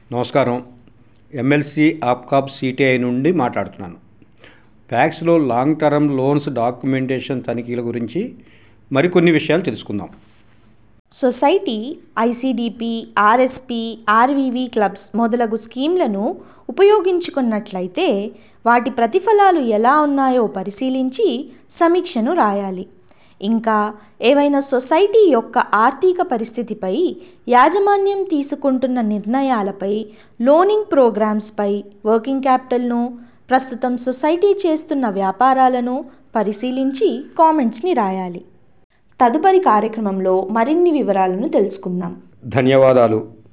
నమస్కారం MLC APCOB CTI నుండి మాట్లాడుతున్నాను ప్యాక్స్లో లాంగ్ టర్మ్ లోన్స్ డాక్యుమెంటేషన్ తనిఖీల గురించి మరికొన్ని విషయాలు తెలుసుకుందాం society ICDP RSP RVV clubs మొదలగు స్కీమ్లను ఉపయోగించుకున్నట్లయితే వాటి ప్రతిఫలాలు ఎలా ఉన్నాయో పరిశీలించి సమీక్షను రాయాలి ఇంకా ఏవైనా సొసైటీ యొక్క ఆర్థిక పరిస్థితిపై యాజమాన్యం తీసుకుంటున్న నిర్ణయాలపై లోనింగ్ ప్రోగ్రామ్స్పై వర్కింగ్ క్యాపిటల్ను ప్రస్తుతం సొసైటీ చేస్తున్న వ్యాపారాలను పరిశీలించి కామెంట్స్ని రాయాలి తదుపరి కార్యక్రమంలో మరిన్ని వివరాలను తెలుసుకుందాం ధన్యవాదాలు